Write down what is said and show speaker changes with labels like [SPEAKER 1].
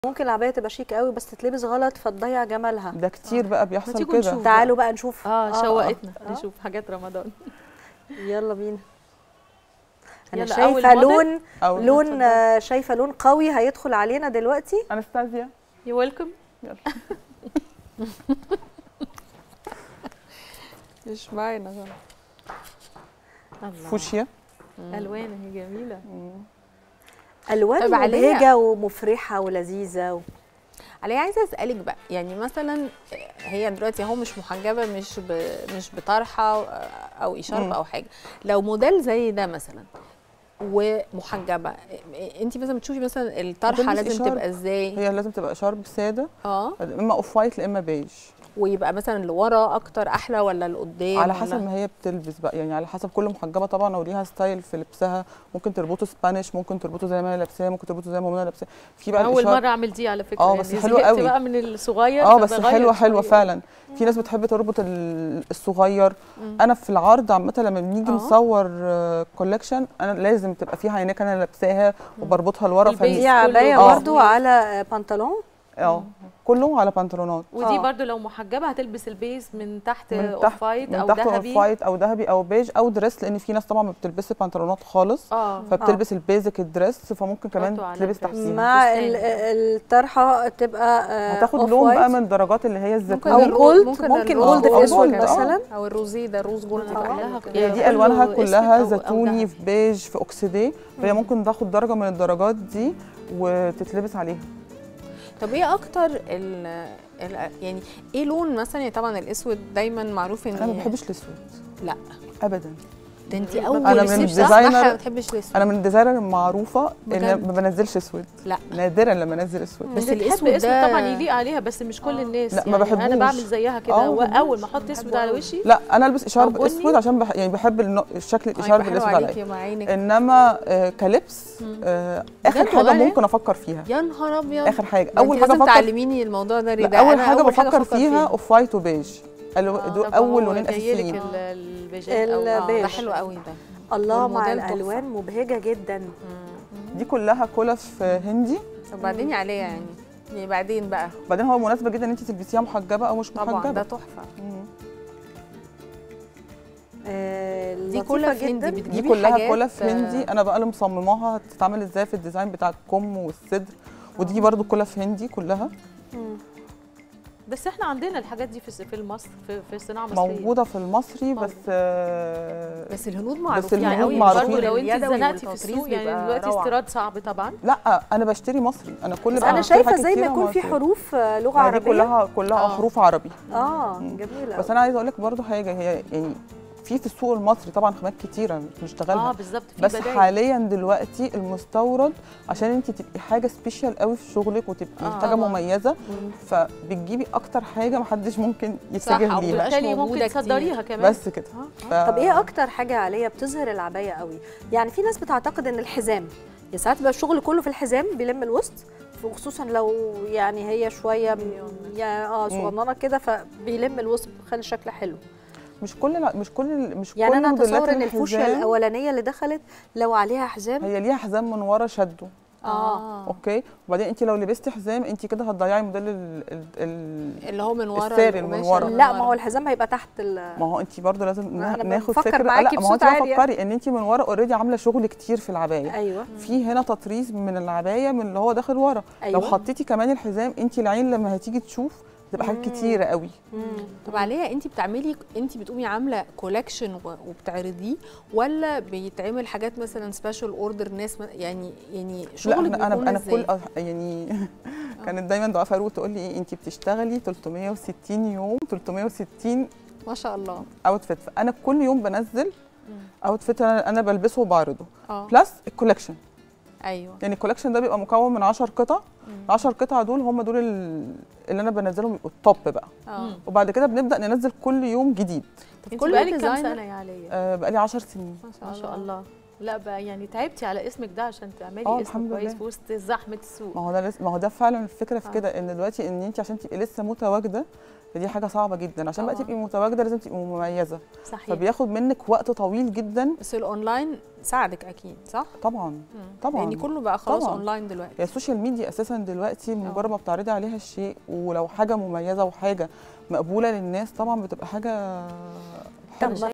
[SPEAKER 1] ممكن العبايه تبقى شيك قوي بس تتلبس غلط فتضيع جمالها
[SPEAKER 2] ده كتير بقى
[SPEAKER 3] ما
[SPEAKER 2] بيحصل
[SPEAKER 3] تيجوا
[SPEAKER 2] كده
[SPEAKER 3] نشوف.
[SPEAKER 1] تعالوا بقى نشوف
[SPEAKER 3] اه شوقتنا
[SPEAKER 1] آه.
[SPEAKER 3] نشوف حاجات رمضان
[SPEAKER 1] يلا بينا انا
[SPEAKER 3] يلا، أول
[SPEAKER 1] شايفه
[SPEAKER 3] موديل.
[SPEAKER 1] لون
[SPEAKER 2] او
[SPEAKER 1] لون
[SPEAKER 3] اتفضل.
[SPEAKER 1] آه، شايفه لون قوي هيدخل علينا دلوقتي
[SPEAKER 2] انستازيا
[SPEAKER 3] يو ويلكم
[SPEAKER 2] يلا.
[SPEAKER 3] مش معانا غلط الله
[SPEAKER 2] فوشيا
[SPEAKER 3] الوان هي جميله
[SPEAKER 1] الوان
[SPEAKER 4] طب عليها-
[SPEAKER 1] مبهجه ومفرحه ولذيذه و...
[SPEAKER 4] علي عايزه اسالك بقى يعني مثلا هي دلوقتي اهو مش محجبه مش ب... مش بطرحه او اشارب
[SPEAKER 2] مم.
[SPEAKER 4] او حاجه لو موديل زي ده مثلا ومحجبه انت مثلا بتشوفي مثلا الطرحه
[SPEAKER 2] هتلبس
[SPEAKER 4] لازم
[SPEAKER 2] إشارب.
[SPEAKER 4] تبقى ازاي
[SPEAKER 2] هي لازم تبقى شارب ساده
[SPEAKER 4] اه
[SPEAKER 2] اما اوف وايت لا اما بيج
[SPEAKER 4] ويبقى مثلا لورا اكتر احلى ولا لقدام
[SPEAKER 2] على
[SPEAKER 4] ولا-
[SPEAKER 2] حسب ما هي بتلبس بقى يعني على حسب كل محجبه طبعا وليها ستايل في لبسها ممكن تربطه سبانيش ممكن تربطه زي ما انا لابساه ممكن تربطه زي ما منى لابساه في بقى
[SPEAKER 3] اول
[SPEAKER 2] الإشارة-
[SPEAKER 3] مره اعمل دي على فكره
[SPEAKER 2] آه،
[SPEAKER 3] يعني
[SPEAKER 2] بس حلوة
[SPEAKER 3] زهقت
[SPEAKER 2] قوي.
[SPEAKER 3] بقى من الصغير
[SPEAKER 2] اه بس
[SPEAKER 3] فبغير
[SPEAKER 2] حلوه حلوه
[SPEAKER 3] شوية.
[SPEAKER 2] فعلا في ناس بتحب تربط ال- الصغير
[SPEAKER 4] مم.
[SPEAKER 2] انا في العرض عامه لما بنيجي
[SPEAKER 4] آه.
[SPEAKER 2] نصور كولكشن انا لازم تبقى فيها عينيك انا لابساها وبربطها لورا
[SPEAKER 3] والبيز.
[SPEAKER 2] فدي
[SPEAKER 1] دي عبايه
[SPEAKER 2] آه.
[SPEAKER 1] برضو على آه، بنطلون
[SPEAKER 2] اه كله على بنطلونات
[SPEAKER 3] ودي
[SPEAKER 1] آه.
[SPEAKER 3] برضو لو محجبه هتلبس البيز من تحت
[SPEAKER 2] من
[SPEAKER 3] اوف
[SPEAKER 2] تحت-
[SPEAKER 3] وايت
[SPEAKER 2] من
[SPEAKER 3] او
[SPEAKER 2] تحت اوف
[SPEAKER 3] ذهبي
[SPEAKER 2] وايت او ذهبي او بيج او دريس لان في ناس طبعا ما بتلبسش بنطلونات خالص
[SPEAKER 3] اه
[SPEAKER 2] فبتلبس البيزك الدريس فممكن كمان
[SPEAKER 3] برضو على
[SPEAKER 2] تلبس
[SPEAKER 3] الدريس.
[SPEAKER 2] تحتيها
[SPEAKER 1] مع
[SPEAKER 3] فستان.
[SPEAKER 1] ال- الطرحه تبقى آه،
[SPEAKER 2] هتاخد
[SPEAKER 1] off
[SPEAKER 2] لون بقى
[SPEAKER 1] white.
[SPEAKER 2] من درجات اللي هي الزيتون
[SPEAKER 1] أو
[SPEAKER 4] الرو-
[SPEAKER 1] جولد،
[SPEAKER 4] ممكن
[SPEAKER 1] ممكن
[SPEAKER 4] الروز
[SPEAKER 1] جولد
[SPEAKER 2] في
[SPEAKER 4] جولد
[SPEAKER 2] أسود
[SPEAKER 4] كمان.
[SPEAKER 1] مثلاً.
[SPEAKER 4] او الروزي ده روز جولد
[SPEAKER 3] آه.
[SPEAKER 4] يبقى
[SPEAKER 3] كلها
[SPEAKER 4] حلو
[SPEAKER 3] كده.
[SPEAKER 4] كده.
[SPEAKER 2] هي دي
[SPEAKER 3] كله
[SPEAKER 2] الوانها
[SPEAKER 3] أسود
[SPEAKER 2] كلها
[SPEAKER 3] أو- أو
[SPEAKER 2] زيتوني
[SPEAKER 3] ذهبي.
[SPEAKER 2] في بيج في اوكسيديه فهي ممكن تاخد درجه من الدرجات دي وتتلبس عليها
[SPEAKER 4] طب ايه اكتر ال ال يعني ايه لون مثلا يعني طبعا الاسود دايما معروف ان
[SPEAKER 2] انا ما بحبش الاسود
[SPEAKER 4] لا
[SPEAKER 2] ابدا
[SPEAKER 4] ده انت
[SPEAKER 3] أنا
[SPEAKER 4] اول
[SPEAKER 2] من
[SPEAKER 4] ست
[SPEAKER 2] الديزاينر-
[SPEAKER 4] صح ما بتحبش الاسود
[SPEAKER 2] انا من الديزاينر المعروفه ان
[SPEAKER 4] بجد؟
[SPEAKER 2] ما بنزلش اسود
[SPEAKER 4] لا
[SPEAKER 2] نادرا لما انزل اسود
[SPEAKER 4] بس
[SPEAKER 3] اللي تحب
[SPEAKER 4] الأسود
[SPEAKER 3] اسود
[SPEAKER 4] ده-
[SPEAKER 3] طبعا يليق عليها بس مش كل
[SPEAKER 4] آه.
[SPEAKER 3] الناس
[SPEAKER 2] لا، ما
[SPEAKER 3] يعني انا
[SPEAKER 2] بحبوش.
[SPEAKER 3] بعمل زيها
[SPEAKER 2] آه،
[SPEAKER 3] كده
[SPEAKER 2] ما
[SPEAKER 3] واول
[SPEAKER 2] بحبوش.
[SPEAKER 3] ما احط اسود
[SPEAKER 4] بحبه
[SPEAKER 3] على
[SPEAKER 4] أوي.
[SPEAKER 3] وشي
[SPEAKER 2] لا انا البس اشارب
[SPEAKER 3] أو بني؟
[SPEAKER 2] اسود عشان بح... يعني بحب النوع- الشكل الاشارب
[SPEAKER 4] حلو
[SPEAKER 2] الاسود
[SPEAKER 4] عليك
[SPEAKER 2] عليا
[SPEAKER 4] يا معينك
[SPEAKER 2] انما آه كلبس
[SPEAKER 4] مم.
[SPEAKER 2] آه اخر
[SPEAKER 4] بجد
[SPEAKER 2] حاجه
[SPEAKER 4] والله؟
[SPEAKER 2] ممكن افكر فيها
[SPEAKER 4] يا نهار ابيض
[SPEAKER 2] اخر حاجه
[SPEAKER 4] ده
[SPEAKER 2] اول
[SPEAKER 4] انت
[SPEAKER 2] حاجه
[SPEAKER 4] لازم
[SPEAKER 2] افكر
[SPEAKER 4] تعلميني الموضوع ده
[SPEAKER 2] لا
[SPEAKER 4] ده
[SPEAKER 2] اول
[SPEAKER 4] أنا
[SPEAKER 2] حاجه
[SPEAKER 4] أول
[SPEAKER 2] بفكر فيها اوف وايت وبيج دول
[SPEAKER 3] طب
[SPEAKER 2] اول
[SPEAKER 3] هو
[SPEAKER 2] لونين
[SPEAKER 3] جايلك
[SPEAKER 2] اساسيين
[SPEAKER 3] ال- البيجات أو-
[SPEAKER 4] آه،
[SPEAKER 1] البيج.
[SPEAKER 4] ده حلو قوي ده
[SPEAKER 1] الله مع
[SPEAKER 4] والموديل تحفة.
[SPEAKER 1] الالوان مبهجه جدا
[SPEAKER 2] دي كلها كلف هندي
[SPEAKER 4] وبعدين عليها يعني يعني بعدين بقى
[SPEAKER 2] بعدين هو مناسبه جدا ان انت تلبسيها محجبه او مش
[SPEAKER 4] طبعا
[SPEAKER 2] محجبه
[SPEAKER 4] ده تحفه
[SPEAKER 2] مم.
[SPEAKER 1] آه،
[SPEAKER 4] دي
[SPEAKER 1] لطيفة
[SPEAKER 4] كلها في
[SPEAKER 1] جدا.
[SPEAKER 4] هندي
[SPEAKER 2] دي
[SPEAKER 4] بتجيبي
[SPEAKER 2] كلها
[SPEAKER 4] حاجات
[SPEAKER 2] كلف هندي انا بقى اللي مصمماها هتتعمل ازاي في الديزاين بتاع الكم والصدر ودي برضو كلف هندي كلها
[SPEAKER 1] مم.
[SPEAKER 3] بس احنا عندنا الحاجات دي في في مصر في, في الصناعه المصريه
[SPEAKER 2] موجوده في المصري بس
[SPEAKER 3] موجودة.
[SPEAKER 2] آه
[SPEAKER 4] بس الهنود معروفين
[SPEAKER 2] الهنود
[SPEAKER 3] يعني قوي
[SPEAKER 2] معروفين.
[SPEAKER 3] برضه لو انت
[SPEAKER 4] اليدوي
[SPEAKER 3] اتزنقتي في
[SPEAKER 4] والتطريز
[SPEAKER 3] السوق يعني
[SPEAKER 4] بيبقى
[SPEAKER 3] دلوقتي
[SPEAKER 4] روعة.
[SPEAKER 3] استيراد صعب طبعا
[SPEAKER 2] لا انا بشتري مصري انا كل
[SPEAKER 1] بس
[SPEAKER 2] بقى
[SPEAKER 1] انا
[SPEAKER 2] بشتري
[SPEAKER 1] شايفه
[SPEAKER 2] حاجات
[SPEAKER 1] زي ما
[SPEAKER 2] كتيرة
[SPEAKER 1] يكون في
[SPEAKER 2] مصري.
[SPEAKER 1] حروف آه، لغه
[SPEAKER 2] ما دي
[SPEAKER 1] عربيه
[SPEAKER 2] كلها كلها
[SPEAKER 4] آه.
[SPEAKER 2] حروف عربي
[SPEAKER 1] اه
[SPEAKER 2] مم.
[SPEAKER 1] جميله
[SPEAKER 2] بس انا عايزه اقول لك برضو حاجه هي يعني في في السوق المصري طبعا خامات كتيره مش
[SPEAKER 3] اه
[SPEAKER 2] بنشتغلها
[SPEAKER 3] بالظبط في
[SPEAKER 2] بس
[SPEAKER 3] بدايل.
[SPEAKER 2] حاليا دلوقتي المستورد عشان انت تبقي حاجه سبيشال قوي في شغلك وتبقي
[SPEAKER 3] آه.
[SPEAKER 2] حاجه
[SPEAKER 4] طبعاً.
[SPEAKER 2] مميزه فبتجيبي اكتر حاجه محدش ممكن
[SPEAKER 4] صح،
[SPEAKER 2] يتجه
[SPEAKER 4] أو
[SPEAKER 2] ليها
[SPEAKER 4] بتبقاش
[SPEAKER 3] وبالتالي ممكن
[SPEAKER 4] موجودة كتير.
[SPEAKER 3] تصدريها كمان
[SPEAKER 2] بس كده
[SPEAKER 3] آه.
[SPEAKER 2] ف...
[SPEAKER 1] طب ايه اكتر حاجه عليا بتظهر العبايه قوي يعني في ناس بتعتقد ان الحزام يا ساعات بيبقى الشغل كله في الحزام بيلم الوسط وخصوصا لو يعني هي شويه م- يعني اه صغننه كده فبيلم الوسط بيخلي الشكل حلو
[SPEAKER 2] مش كل لا مش كل مش
[SPEAKER 1] يعني
[SPEAKER 2] كل
[SPEAKER 1] انا
[SPEAKER 2] موديلات
[SPEAKER 1] اتصور ان الفوشيا
[SPEAKER 2] الحزام
[SPEAKER 1] الاولانيه اللي دخلت لو عليها حزام
[SPEAKER 2] هي ليها حزام من ورا شده
[SPEAKER 1] اه
[SPEAKER 2] اوكي وبعدين انت لو لبستي حزام انت كده هتضيعي موديل ال... ال... ال...
[SPEAKER 4] اللي هو من ورا
[SPEAKER 2] الساري من
[SPEAKER 4] القماشة
[SPEAKER 2] ورا.
[SPEAKER 4] اللي
[SPEAKER 1] لا ما هو الحزام هيبقى تحت ال
[SPEAKER 2] ما هو انت برضه لازم
[SPEAKER 1] أنا
[SPEAKER 2] نا- ناخد
[SPEAKER 1] بفكر
[SPEAKER 2] فكره
[SPEAKER 1] معاكي
[SPEAKER 2] لا ما هو
[SPEAKER 1] بصوت
[SPEAKER 2] انت
[SPEAKER 1] عالي.
[SPEAKER 2] فكري ان انت من ورا اوريدي عامله شغل كتير في العبايه
[SPEAKER 1] ايوه
[SPEAKER 2] في هنا تطريز من العبايه من اللي هو داخل ورا
[SPEAKER 1] ايوه
[SPEAKER 2] لو حطيتي كمان الحزام انت العين لما هتيجي تشوف تبقى حاجات
[SPEAKER 1] مم.
[SPEAKER 2] كتيره قوي
[SPEAKER 1] مم.
[SPEAKER 4] طب عليا انت بتعملي انت بتقومي عامله كولكشن وبتعرضيه ولا بيتعمل حاجات مثلا سبيشال اوردر ناس م- يعني يعني
[SPEAKER 2] لا
[SPEAKER 4] شغلك
[SPEAKER 2] انا انا
[SPEAKER 4] بيكون
[SPEAKER 2] انا
[SPEAKER 4] ازاي؟
[SPEAKER 2] كل يعني كانت دايما دعاء فاروق تقول لي ايه انت بتشتغلي 360 يوم 360
[SPEAKER 4] ما شاء الله
[SPEAKER 2] اوتفيت فانا كل يوم بنزل اوتفيت انا أنا بلبسه وبعرضه
[SPEAKER 4] اه
[SPEAKER 2] بلس الكولكشن
[SPEAKER 4] ايوه
[SPEAKER 2] يعني الكولكشن ده بيبقى مكون من 10 قطع
[SPEAKER 4] مم.
[SPEAKER 2] 10 قطع دول هم دول ال- اللي انا بنزلهم يبقوا التوب بقى
[SPEAKER 4] اه
[SPEAKER 2] وبعد كده بنبدا ننزل كل يوم جديد
[SPEAKER 4] طب
[SPEAKER 3] انت
[SPEAKER 4] كل
[SPEAKER 3] بقالك كام
[SPEAKER 4] ديزاينر
[SPEAKER 3] سنه يا عليا
[SPEAKER 2] آه بقى لي 10 سنين
[SPEAKER 3] ما شاء الله لا بقى يعني تعبتي على اسمك ده عشان
[SPEAKER 2] آه،
[SPEAKER 3] تعملي اسم
[SPEAKER 2] الحمد
[SPEAKER 3] كويس
[SPEAKER 2] لله.
[SPEAKER 3] في وسط زحمه السوق
[SPEAKER 2] ما هو ده لس- ما هو ده فعلا الفكره في
[SPEAKER 3] آه.
[SPEAKER 2] كده ان دلوقتي ان انت عشان تبقي لسه متواجده فدي حاجه صعبه جدا عشان بقى
[SPEAKER 3] طبعاً.
[SPEAKER 2] تبقي متواجده لازم تبقي مميزه
[SPEAKER 3] صحيح
[SPEAKER 2] فبياخد منك وقت طويل جدا
[SPEAKER 4] بس الاونلاين ساعدك اكيد صح
[SPEAKER 2] طبعا طبعا
[SPEAKER 4] لان كله بقى خلاص
[SPEAKER 2] طبعاً.
[SPEAKER 4] اونلاين دلوقتي
[SPEAKER 2] هي السوشيال ميديا اساسا دلوقتي مجرد ما بتعرضي عليها الشيء ولو حاجه مميزه وحاجه مقبوله للناس طبعا بتبقى حاجه
[SPEAKER 1] طب
[SPEAKER 2] حلوه
[SPEAKER 1] ما